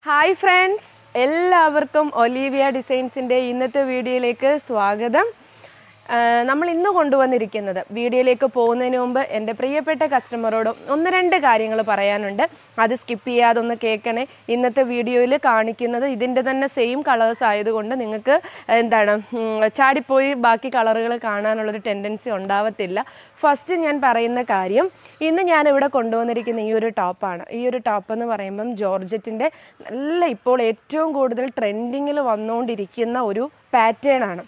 hi friends എല്ലാവർക്കും Olivia ഡിസൈൻസിൻ്റെ ഇന്നത്തെ വീഡിയോയിലേക്ക് സ്വാഗതം ആ, നമ്മൾ ഇന്ന് കൊണ്ടുവന്നിരിക്കുന്നത് വീഡിയോയിലേക്ക് പോകുന്നതിന് മുമ്പ് എൻ്റെ പ്രിയപ്പെട്ട കസ്റ്റമറോട് ഒന്ന് രണ്ട് കാര്യങ്ങൾ പറയാനുണ്ട് അത് സ്കിപ്പ് ചെയ്യാതെ ഒന്ന് കേൾക്കണേ ഇന്നത്തെ വീഡിയോയിൽ കാണിക്കുന്നത് ഇതിൻ്റെ തന്നെ സെയിം കളേഴ്സ് ആയതുകൊണ്ട് നിങ്ങൾക്ക് എന്താണ് ഉം, ചാടിപ്പോയി ബാക്കി കളറുകൾ കാണാനുള്ളൊരു ടെൻഡൻസി ഉണ്ടാവത്തില്ല ഫസ്റ്റ് ഞാൻ പറയുന്ന കാര്യം ഇന്ന് ഞാനിവിടെ കൊണ്ടുവന്നിരിക്കുന്ന ഈ ഒരു ടോപ്പാണ് ഈ ഒരു ടോപ്പ് എന്ന് പറയുമ്പം ജോർജറ്റിൻ്റെ നല്ല ഇപ്പോൾ ഏറ്റവും കൂടുതൽ ട്രെൻഡിങ്ങിൽ വന്നുകൊണ്ടിരിക്കുന്ന ഒരു പാറ്റേൺ ആണ്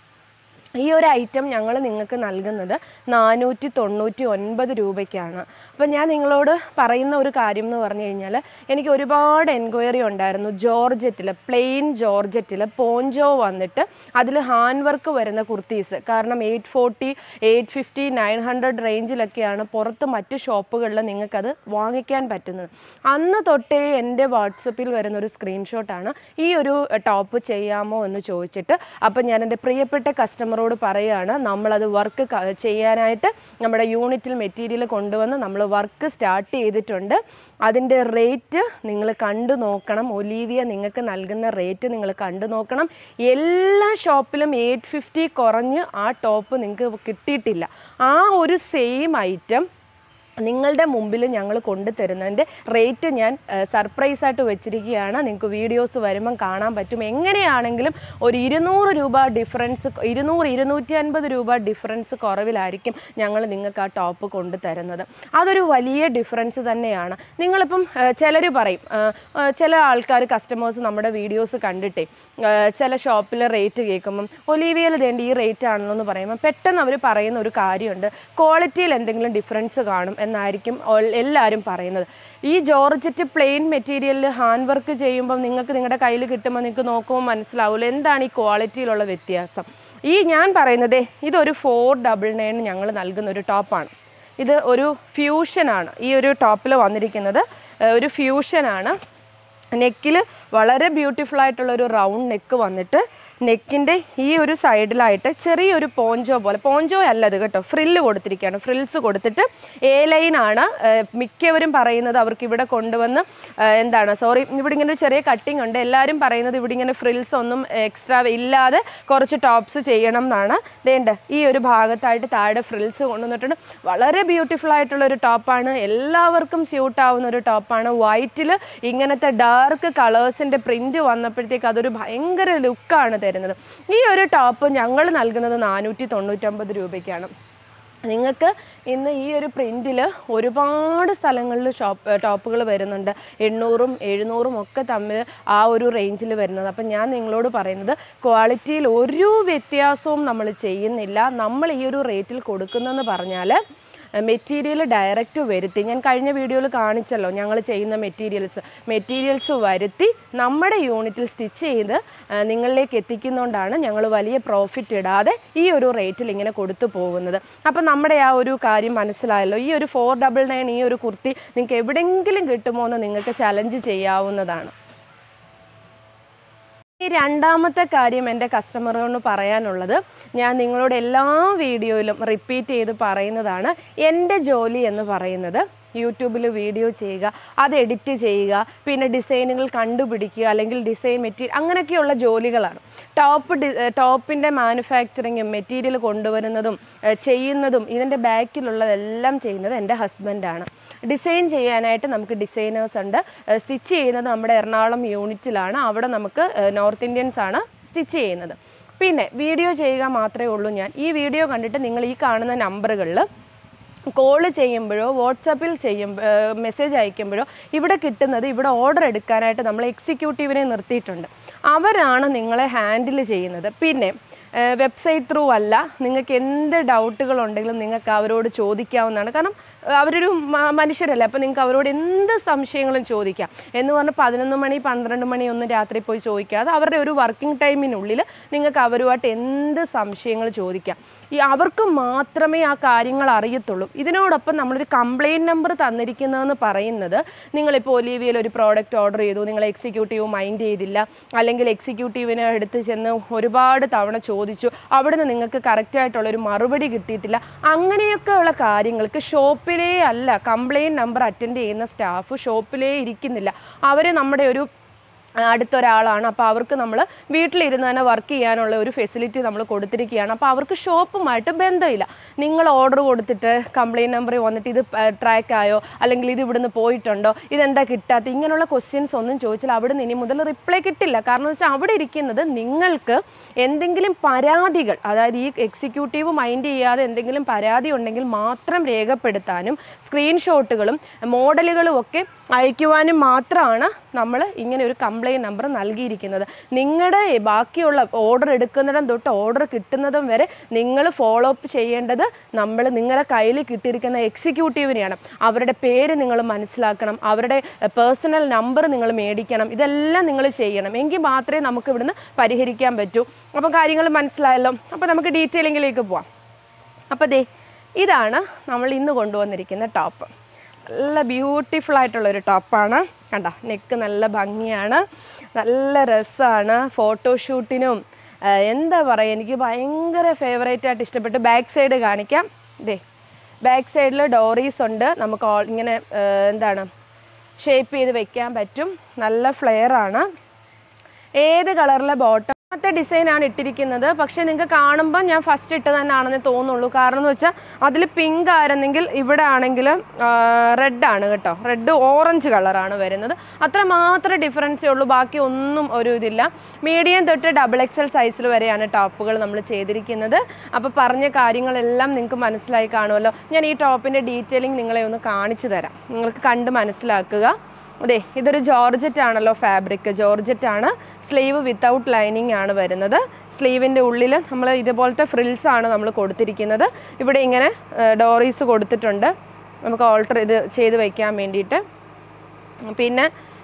ഈ ഒരു ഐറ്റം ഞങ്ങൾ നിങ്ങൾക്ക് നൽകുന്നത് നാനൂറ്റി തൊണ്ണൂറ്റി ഒൻപത് രൂപയ്ക്കാണ് അപ്പം ഞാൻ നിങ്ങളോട് പറയുന്ന ഒരു കാര്യം എന്ന് പറഞ്ഞു കഴിഞ്ഞാൽ എനിക്ക് ഒരുപാട് എൻക്വയറി ഉണ്ടായിരുന്നു ജോർജറ്റിൽ പ്ലെയിൻ ജോർജറ്റിൽ പോഞ്ചോ വന്നിട്ട് അതിൽ ഹാൻഡ് വർക്ക് വരുന്ന കുർത്തീസ് കാരണം eight forty eight fifty nine hundred റേഞ്ചിലൊക്കെയാണ് പുറത്ത് മറ്റ് ഷോപ്പുകളിൽ നിങ്ങൾക്കത് വാങ്ങിക്കാൻ പറ്റുന്നത് അന്ന് തൊട്ടേ എൻ്റെ വാട്സപ്പിൽ വരുന്ന ഒരു സ്ക്രീൻഷോട്ടാണ് ഈ ഒരു ടോപ്പ് ചെയ്യാമോ എന്ന് ചോദിച്ചിട്ട് അപ്പം ഞാൻ എൻ്റെ പ്രിയപ്പെട്ട കസ്റ്റമറോട് പറയുകയാണ് നമ്മളത് വർക്ക് ചെയ്യാനായിട്ട് നമ്മുടെ യൂണിറ്റിൽ മെറ്റീരിയൽ കൊണ്ടുവന്ന് നമ്മൾ വർക്ക് സ്റ്റാർട്ട് ചെയ്തിട്ടുണ്ട് അതിൻ്റെ റേറ്റ് നിങ്ങൾ കണ്ടു നോക്കണം ഒലീവിയ നിങ്ങൾക്ക് നൽകുന്ന റേറ്റ് നിങ്ങൾ കണ്ടു നോക്കണം എല്ലാ ഷോപ്പിലും എയ്റ്റ് ഫിഫ്റ്റി കുറഞ്ഞ് ആ ടോപ്പ് നിങ്ങൾക്ക് കിട്ടിയിട്ടില്ല ആ ഒരു സെയിം ഐറ്റം നിങ്ങളുടെ മുമ്പിൽ ഞങ്ങൾ കൊണ്ടുതരുന്നതിൻ്റെ റേറ്റ് ഞാൻ സർപ്രൈസ് ആയിട്ട് വെച്ചിരിക്കുകയാണ് നിങ്ങൾക്ക് വീഡിയോസ് വരുമ്പം കാണാൻ പറ്റും എങ്ങനെയാണെങ്കിലും ഒരു ഇരുന്നൂറ് രൂപ ഡിഫറൻസ് ഇരുന്നൂറ് ഇരുന്നൂറ്റി അൻപത് രൂപ ഡിഫറൻസ് കുറവിലായിരിക്കും ഞങ്ങൾ നിങ്ങൾക്ക് ആ ടോപ്പ് കൊണ്ടുതരുന്നത് അതൊരു വലിയ ഡിഫറൻസ് തന്നെയാണ് നിങ്ങളിപ്പം ചിലർ പറയും ആ, ആ, ചില ആൾക്കാർ കസ്റ്റമേഴ്സ് നമ്മുടെ വീഡിയോസ് കണ്ടിട്ടേ ആ, ചില ഷോപ്പിൽ റേറ്റ് കേൾക്കുമ്പം ഒലീവിയയിൽ വേണ്ടി ഈ റേറ്റ് ആണല്ലോ എന്ന് പറയുമ്പോൾ പെട്ടെന്ന് അവർ പറയുന്ന ഒരു കാര്യമുണ്ട് ക്വാളിറ്റിയിൽ എന്തെങ്കിലും ഡിഫറൻസ് കാണും എന്നായിരിക്കും ഓൾ- എല്ലാവരും പറയുന്നത് ഈ ജോർജറ്റ് പ്ലെയിൻ മെറ്റീരിയലിൽ ഹാൻഡ് വർക്ക് ചെയ്യുമ്പോൾ നിങ്ങൾക്ക് നിങ്ങളുടെ കയ്യിൽ കിട്ടുമ്പോൾ നിങ്ങൾക്ക് നോക്കുമ്പോൾ മനസ്സിലാവില്ല എന്താണ് ഈ ക്വാളിറ്റിയിലുള്ള വ്യത്യാസം ഈ ഞാൻ പറയുന്നത് ഇതൊരു ഫോർ ഡബിൾ നയൻ ഞങ്ങൾ നൽകുന്ന ഒരു ടോപ്പാണ് ഇത് ഒരു ഫ്യൂഷനാണ് ഈ ഒരു ടോപ്പിൽ വന്നിരിക്കുന്നത് ഏഹ്, ഒരു ഫ്യൂഷനാണ് നെക്കിൽ വളരെ ബ്യൂട്ടിഫുൾ ആയിട്ടുള്ള ഒരു റൗണ്ട് നെക്ക് വന്നിട്ട് നെക്കിൻ്റെ ഈ ഒരു സൈഡിലായിട്ട് ചെറിയൊരു പോഞ്ചോ പോലെ പോഞ്ചോ അല്ല അത് കേട്ടോ ഫ്രില്ല് കൊടുത്തിരിക്കുകയാണ് ഫ്രിൽസ് കൊടുത്തിട്ട് എ ലൈനാണ് മിക്കവരും പറയുന്നത് അവർക്ക് ഇവിടെ കൊണ്ടുവന്ന് ഏഹ്, എന്താണ് സോറി ഇവിടെ ഇങ്ങനെ ഒരു ചെറിയ കട്ടിങ് ഉണ്ട് എല്ലാവരും പറയുന്നത് ഇവിടെ ഇങ്ങനെ ഫ്രിൽസ് ഒന്നും എക്സ്ട്രാ ഇല്ലാതെ കുറച്ച് ടോപ്സ് ചെയ്യണം എന്നാണ് വേണ്ട ഈ ഒരു ഭാഗത്തായിട്ട് താഴെ ഫ്രിൽസ് കൊണ്ടുവന്നിട്ടുണ്ട് വളരെ ബ്യൂട്ടിഫുൾ ആയിട്ടുള്ള ഒരു ടോപ്പാണ് എല്ലാവർക്കും സ്യൂട്ട് ആവുന്ന ഒരു ടോപ്പാണ് വൈറ്റിൽ ഇങ്ങനത്തെ ഡാർക്ക് കളേഴ്സിൻ്റെ പ്രിൻറ്റ് വന്നപ്പോഴത്തേക്ക് അതൊരു ഭയങ്കര ലുക്കാണ് തരുന്നത് ഈ ഒരു ടോപ്പ് ഞങ്ങൾ നൽകുന്നത് നാനൂറ്റി തൊണ്ണൂറ്റൊമ്പത് രൂപയ്ക്കാണ് നിങ്ങൾക്ക് ഇന്ന് ഈ ഒരു പ്രിൻറ്റിൽ ഒരുപാട് സ്ഥലങ്ങളിൽ ഷോപ്പ് ടോപ്പുകൾ വരുന്നുണ്ട് എണ്ണൂറും എഴുന്നൂറും ഒക്കെ തമ്മിൽ ആ ഒരു റേഞ്ചിൽ വരുന്നത് അപ്പം ഞാൻ നിങ്ങളോട് പറയുന്നത് ക്വാളിറ്റിയിൽ ഒരു വ്യത്യാസവും നമ്മൾ ചെയ്യുന്നില്ല നമ്മൾ ഈ ഒരു റേറ്റിൽ കൊടുക്കുന്നതെന്ന് പറഞ്ഞാൽ മെറ്റീരിയൽ ഡയറക്റ്റ് വരുത്തി ഞാൻ കഴിഞ്ഞ വീഡിയോയിൽ കാണിച്ചല്ലോ ഞങ്ങൾ ചെയ്യുന്ന മെറ്റീരിയൽസ് മെറ്റീരിയൽസ് വരുത്തി നമ്മുടെ യൂണിറ്റിൽ സ്റ്റിച്ച് ചെയ്ത് ആ, നിങ്ങളിലേക്ക് എത്തിക്കുന്നതുകൊണ്ടാണ് ഞങ്ങൾ വലിയ പ്രോഫിറ്റ് ഇടാതെ ഈ ഒരു റേറ്റിൽ ഇങ്ങനെ കൊടുത്തു പോകുന്നത് അപ്പം നമ്മുടെ ആ ഒരു കാര്യം മനസ്സിലായല്ലോ ഈ ഒരു ഫോർ ഡബിൾ നയൻ ഈ ഒരു കുർത്തി നിങ്ങൾക്ക് എവിടെയെങ്കിലും കിട്ടുമോ എന്ന് നിങ്ങൾക്ക് ചലഞ്ച് ചെയ്യാവുന്നതാണ് ഈ രണ്ടാമത്തെ കാര്യം എൻ്റെ കസ്റ്റമറോട് പറയാനുള്ളത് ഞാൻ നിങ്ങളോട് എല്ലാ വീഡിയോയിലും റിപ്പീറ്റ് ചെയ്ത് പറയുന്നതാണ് എൻ്റെ ജോലി എന്ന് പറയുന്നത് യൂട്യൂബിൽ വീഡിയോ ചെയ്യുക അത് എഡിറ്റ് ചെയ്യുക പിന്നെ ഡിസൈനുകൾ കണ്ടുപിടിക്കുക അല്ലെങ്കിൽ ഡിസൈൻ മെറ്റീരിയൽ അങ്ങനെയൊക്കെയുള്ള ജോലികളാണ് ടോപ്പ് ഡി ടോപ്പിൻ്റെ മാനുഫാക്ചറിങ്ങും മെറ്റീരിയൽ കൊണ്ടുവരുന്നതും ഏഹ് ചെയ്യുന്നതും ഇതിൻ്റെ ബാക്കിലുള്ളതെല്ലാം ചെയ്യുന്നത് എൻ്റെ ഹസ്ബൻഡാണ് ഡിസൈൻ ചെയ്യാനായിട്ട് നമുക്ക് ഡിസൈനേഴ്സ് ഉണ്ട് സ്റ്റിച്ച് ചെയ്യുന്നത് നമ്മുടെ എറണാകുളം യൂണിറ്റിലാണ് അവിടെ നമുക്ക് നോർത്ത് ഇന്ത്യൻസ് ആണ് സ്റ്റിച്ച് ചെയ്യുന്നത് പിന്നെ വീഡിയോ ചെയ്യുക മാത്രമേ ഉള്ളൂ ഞാൻ ഈ വീഡിയോ കണ്ടിട്ട് നിങ്ങൾ ഈ കാണുന്ന നമ്പറുകളിൽ കോള് ചെയ്യുമ്പോഴോ വാട്സാപ്പിൽ ചെയ്യുമ്പോൾ മെസ്സേജ് അയക്കുമ്പോഴോ ഇവിടെ കിട്ടുന്നത് ഇവിടെ ഓർഡർ എടുക്കാനായിട്ട് നമ്മൾ എക്സിക്യൂട്ടീവിനെ നിർത്തിയിട്ടുണ്ട് അവരാണ് നിങ്ങളെ ഹാൻഡിൽ ചെയ്യുന്നത് പിന്നെ വെബ്സൈറ്റ് ത്രൂ അല്ല നിങ്ങൾക്ക് എന്ത് ഡൗട്ടുകൾ ഉണ്ടെങ്കിലും നിങ്ങൾക്ക് അവരോട് ചോദിക്കാവുന്നതാണ് കാരണം ഏഹ് അവരൊരു മ- മനുഷ്യരല്ലേ അപ്പോൾ നിങ്ങൾക്ക് അവരോട് എന്ത് സംശയങ്ങളും ചോദിക്കാം എന്ന് പറഞ്ഞ് പതിനൊന്ന് മണി പന്ത്രണ്ട് മണി ഒന്നും രാത്രി പോയി ചോദിക്കാതെ അവരുടെ ഒരു വർക്കിംഗ് ടൈമിനുള്ളിൽ നിങ്ങൾക്ക് അവരുമായിട്ട് എന്ത് സംശയങ്ങൾ ചോദിക്കാം ഈ അവർക്ക് മാത്രമേ ആ കാര്യങ്ങൾ അറിയത്തുള്ളൂ ഇതിനോടൊപ്പം നമ്മളൊരു കംപ്ലയിൻറ്റ് നമ്പർ തന്നിരിക്കുന്നതെന്ന് പറയുന്നത് നിങ്ങളിപ്പോൾ ഒലീവിയയിൽ ഒരു പ്രോഡക്റ്റ് ഓർഡർ ചെയ്തു നിങ്ങൾ എക്സിക്യൂട്ടീവ് മൈൻഡ് ചെയ്തില്ല അല്ലെങ്കിൽ എക്സിക്യൂട്ടീവിനെ എടുത്ത് ചെന്ന് ഒരുപാട് തവണ ചോദിച്ചു അവിടുന്ന് നിങ്ങൾക്ക് കറക്റ്റായിട്ടുള്ള ഒരു മറുപടി കിട്ടിയിട്ടില്ല അങ്ങനെയൊക്കെയുള്ള കാര്യങ്ങൾക്ക് ഷോപ്പിലേ അല്ല കംപ്ലയിൻറ്റ് നമ്പർ അറ്റൻഡ് ചെയ്യുന്ന സ്റ്റാഫ് ഷോപ്പിലേ ഇരിക്കുന്നില്ല അവർ നമ്മുടെ ഒരു അടുത്തൊരാളാണ് അപ്പോൾ അവർക്ക് നമ്മൾ വീട്ടിലിരുന്ന് തന്നെ വർക്ക് ചെയ്യാനുള്ള ഒരു ഫെസിലിറ്റി നമ്മൾ കൊടുത്തിരിക്കുകയാണ് അപ്പോൾ അവർക്ക് ഷോപ്പുമായിട്ട് ബന്ധമില്ല നിങ്ങൾ ഓർഡർ കൊടുത്തിട്ട് കംപ്ലയിൻറ്റ് നമ്പറിൽ വന്നിട്ട് ഇത് ട്രാക്ക് ആയോ അല്ലെങ്കിൽ ഇത് ഇവിടുന്ന് പോയിട്ടുണ്ടോ ഇതെന്താ കിട്ടാത്ത ഇങ്ങനെയുള്ള ക്വസ്റ്റ്യൻസ് ഒന്നും ചോദിച്ചാൽ അവിടെ നിന്ന് ഇനി മുതൽ റിപ്ലൈ കിട്ടില്ല കാരണം വെച്ചാൽ അവിടെ ഇരിക്കുന്നത് നിങ്ങൾക്ക് എന്തെങ്കിലും പരാതികൾ അതായത് ഈ എക്സിക്യൂട്ടീവ് മൈൻഡ് ചെയ്യാതെ എന്തെങ്കിലും പരാതി ഉണ്ടെങ്കിൽ മാത്രം രേഖപ്പെടുത്താനും സ്ക്രീൻഷോട്ടുകളും മോഡലുകളും ഒക്കെ അയക്കുവാനും മാത്രമാണ് നമ്മൾ ഇങ്ങനെ ഒരു കംപ്ലയിൻറ്റ് നമ്പർ നൽകിയിരിക്കുന്നത് നിങ്ങളുടെ ബാക്കിയുള്ള ഓർഡർ എടുക്കുന്നിടം തൊട്ട് ഓർഡർ കിട്ടുന്നതും വരെ നിങ്ങൾ ഫോളോ അപ്പ് ചെയ്യേണ്ടത് നമ്മൾ നിങ്ങളുടെ കയ്യിൽ കിട്ടിയിരിക്കുന്ന എക്സിക്യൂട്ടീവിനെയാണ് അവരുടെ പേര് നിങ്ങൾ മനസ്സിലാക്കണം അവരുടെ പേഴ്സണൽ നമ്പർ നിങ്ങൾ മേടിക്കണം ഇതെല്ലാം നിങ്ങൾ ചെയ്യണം എങ്കിൽ മാത്രമേ നമുക്ക് ഇവിടുന്ന് പരിഹരിക്കാൻ പറ്റൂ അപ്പോൾ കാര്യങ്ങൾ മനസ്സിലായല്ലോ അപ്പോൾ നമുക്ക് ഡീറ്റെയിലിങ്ങിലേക്ക് പോവാം അപ്പോൾ ദേ ഇതാണ് നമ്മൾ ഇന്ന് കൊണ്ടുവന്നിരിക്കുന്ന ടോപ്പ് നല്ല ബ്യൂട്ടിഫുൾ ആയിട്ടുള്ള ഒരു ടോപ്പാണ് കണ്ട നെക്ക് നല്ല ഭംഗിയാണ് നല്ല രസമാണ് ഫോട്ടോഷൂട്ടിനും എന്താ പറയുക എനിക്ക് ഭയങ്കര ഫേവറേറ്റ് ആയിട്ട് ഇഷ്ടപ്പെട്ടു ബാക്ക് സൈഡ് കാണിക്കാം ദേ ബാക്ക് സൈഡിൽ ഡോറീസ് ഉണ്ട് നമുക്ക് all- ഇങ്ങനെ ആ, എന്താണ് ഷേപ്പ് ചെയ്ത് വെക്കാൻ പറ്റും നല്ല ഫ്ലെയർ ആണ് ഏത് കളറിലെ ബോട്ടം മറ്റേ ഡിസൈനാണ് ഇട്ടിരിക്കുന്നത് പക്ഷേ നിങ്ങൾക്ക് കാണുമ്പോൾ ഞാൻ ഫസ്റ്റ് ഇട്ട് തന്നെ ആണെന്ന് തോന്നുള്ളൂ കാരണം എന്ന് വെച്ചാൽ അതിൽ പിങ്ക് ആയിരുന്നെങ്കിൽ ഇവിടെ ആണെങ്കിൽ റെഡ് ആണ് കേട്ടോ റെഡ് ഓറഞ്ച് കളറാണ് വരുന്നത് അത്ര മാത്രമേ ഡിഫറൻസേ ഉള്ളൂ ബാക്കി ഒന്നും ഒരു ഇതില്ല മീഡിയം തൊട്ട് ഡബിൾ എക്സൽ സൈസിൽ വരെയാണ് ടോപ്പുകൾ നമ്മൾ ചെയ്തിരിക്കുന്നത് അപ്പോൾ പറഞ്ഞ കാര്യങ്ങളെല്ലാം നിങ്ങൾക്ക് മനസ്സിലായി കാണുമല്ലോ ഞാൻ ഈ ടോപ്പിൻ്റെ ഡീറ്റെയിലിംഗ് നിങ്ങളെ ഒന്ന് കാണിച്ചു തരാം നിങ്ങൾക്ക് കണ്ട് മനസ്സിലാക്കുക അതെ ഇതൊരു ജോർജറ്റ് ആണല്ലോ ഫാബ്രിക് ജോർജറ്റ് ആണ് സ്ലീവ് വിത്തൗട്ട് ലൈനിങ് ആണ് വരുന്നത് സ്ലീവിൻ്റെ ഉള്ളിൽ നമ്മൾ ഇതുപോലത്തെ ഫ്രിൽസ് ആണ് നമ്മൾ കൊടുത്തിരിക്കുന്നത് ഇവിടെ ഇങ്ങനെ ഡോറീസ് കൊടുത്തിട്ടുണ്ട് നമുക്ക് ഓൾട്ടർ ഇത് ചെയ്ത് വയ്ക്കാൻ വേണ്ടിയിട്ട് പിന്നെ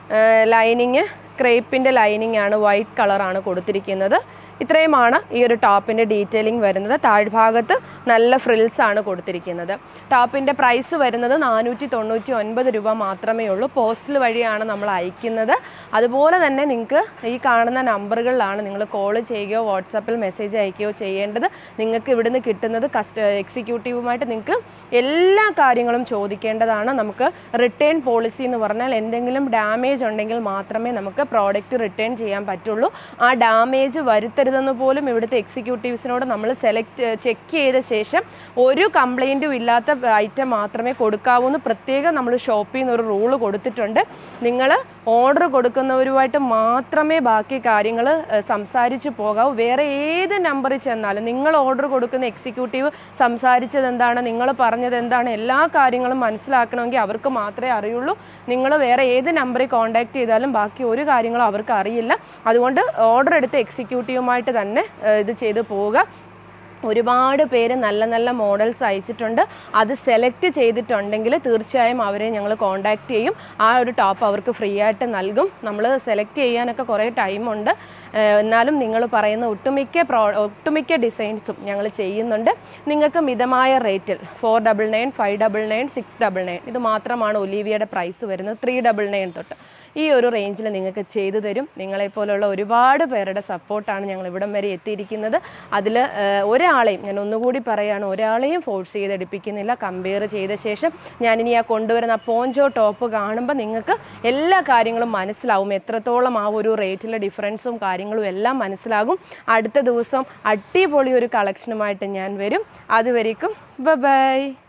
ലൈനിങ് ക്രേപ്പിൻ്റെ ലൈനിങ് ആണ് വൈറ്റ് കളറാണ് കൊടുത്തിരിക്കുന്നത് ഇത്രയുമാണ് ഈ ഒരു ടോപ്പിൻ്റെ ഡീറ്റെയിലിംഗ് വരുന്നത് താഴ്ഭാഗത്ത് നല്ല ഫ്രിൽസ് ആണ് കൊടുത്തിരിക്കുന്നത് ടോപ്പിൻ്റെ പ്രൈസ് വരുന്നത് നാനൂറ്റി തൊണ്ണൂറ്റി ഒൻപത് രൂപ മാത്രമേ ഉള്ളൂ പോസ്റ്റൽ വഴിയാണ് നമ്മൾ അയക്കുന്നത് അതുപോലെ തന്നെ നിങ്ങൾക്ക് ഈ കാണുന്ന നമ്പറുകളിലാണ് നിങ്ങൾ കോൾ ചെയ്യുകയോ വാട്സാപ്പിൽ മെസ്സേജ് അയക്കുകയോ ചെയ്യേണ്ടത് നിങ്ങൾക്ക് ഇവിടുന്ന് കിട്ടുന്നത് കസ്റ്റ എക്സിക്യൂട്ടീവുമായിട്ട് നിങ്ങൾക്ക് എല്ലാ കാര്യങ്ങളും ചോദിക്കേണ്ടതാണ് നമുക്ക് റിട്ടേൺ പോളിസി എന്ന് പറഞ്ഞാൽ എന്തെങ്കിലും ഡാമേജ് ഉണ്ടെങ്കിൽ മാത്രമേ നമുക്ക് പ്രോഡക്റ്റ് റിട്ടേൺ ചെയ്യാൻ പറ്റുള്ളൂ ആ ഡാമേജ് വരുത്തരുതെന്ന് പോലും ഇവിടുത്തെ എക്സിക്യൂട്ടീവ്സിനോട് നമ്മൾ സെലക്ട് ചെക്ക് ചെയ്ത ശേഷം ഒരു കംപ്ലൈൻറ്റും ഇല്ലാത്ത ഐറ്റം മാത്രമേ കൊടുക്കാവൂ എന്ന് പ്രത്യേകം നമ്മൾ ഷോപ്പിൽ നിന്ന് ഒരു റൂള് കൊടുത്തിട്ടുണ്ട് നിങ്ങൾ ഓർഡർ കൊടുക്കുന്നവരുമായിട്ട് മാത്രമേ ബാക്കി കാര്യങ്ങൾ സംസാരിച്ച് പോകാവൂ വേറെ ഏത് നമ്പറിൽ ചെന്നാലും നിങ്ങൾ ഓർഡർ കൊടുക്കുന്ന എക്സിക്യൂട്ടീവ് സംസാരിച്ചത് എന്താണ് നിങ്ങൾ പറഞ്ഞത് എന്താണ് എല്ലാ കാര്യങ്ങളും മനസ്സിലാക്കണമെങ്കിൽ അവർക്ക് മാത്രമേ അറിയുള്ളൂ നിങ്ങൾ വേറെ ഏത് നമ്പറിൽ കോൺടാക്ട് ചെയ്താലും ബാക്കി ഒരു കാര്യങ്ങളും അവർക്ക് അറിയില്ല അതുകൊണ്ട് ഓർഡർ എടുത്ത എക്സിക്യൂട്ടീവുമായിട്ട് തന്നെ ഏഹ്, ഇത് ചെയ്ത് പോവുക ഒരുപാട് പേര് നല്ല നല്ല മോഡൽസ് അയച്ചിട്ടുണ്ട് അത് സെലക്ട് ചെയ്തിട്ടുണ്ടെങ്കിൽ തീർച്ചയായും അവരെ ഞങ്ങൾ കോൺടാക്ട് ചെയ്യും ആ ഒരു ടോപ്പ് അവർക്ക് ഫ്രീ ആയിട്ട് നൽകും നമ്മൾ സെലക്ട് ചെയ്യാനൊക്കെ കുറേ ടൈമുണ്ട് ഏഹ് എന്നാലും നിങ്ങൾ പറയുന്ന ഒട്ടുമിക്ക പ്രോ ഒട്ടുമിക്ക ഡിസൈൻസും ഞങ്ങൾ ചെയ്യുന്നുണ്ട് നിങ്ങൾക്ക് മിതമായ റേറ്റിൽ four double nine five double nine six double nine ഇത് മാത്രമാണ് ഒലീവിയയുടെ പ്രൈസ് വരുന്നത് ത്രീ ഡബിൾ നയൻ തൊട്ട് ഈ ഒരു റേഞ്ചിൽ നിങ്ങൾക്ക് ചെയ്തു തരും നിങ്ങളെപ്പോലുള്ള ഒരുപാട് പേരുടെ സപ്പോർട്ടാണ് ഞങ്ങൾ ഇവിടം വരെ എത്തിയിരിക്കുന്നത് അതിൽ ഒരാളെയും ഞാൻ ഒന്നുകൂടി പറയുകയാണ് ഒരാളെയും ഫോഴ്സ് ചെയ്തെടുപ്പിക്കുന്നില്ല കമ്പയർ ചെയ്ത ശേഷം ഞാനിനി ആ കൊണ്ടുവരുന്ന പോഞ്ചോ ടോപ്പ് കാണുമ്പോൾ നിങ്ങൾക്ക് എല്ലാ കാര്യങ്ങളും മനസ്സിലാവും എത്രത്തോളം ആ ഒരു റേറ്റിലെ ഡിഫറൻസും കാര്യങ്ങളും എല്ലാം മനസ്സിലാകും അടുത്ത ദിവസം അടിപൊളി ഒരു കളക്ഷനുമായിട്ട് ഞാൻ വരും അതുവരേക്കും ബൈ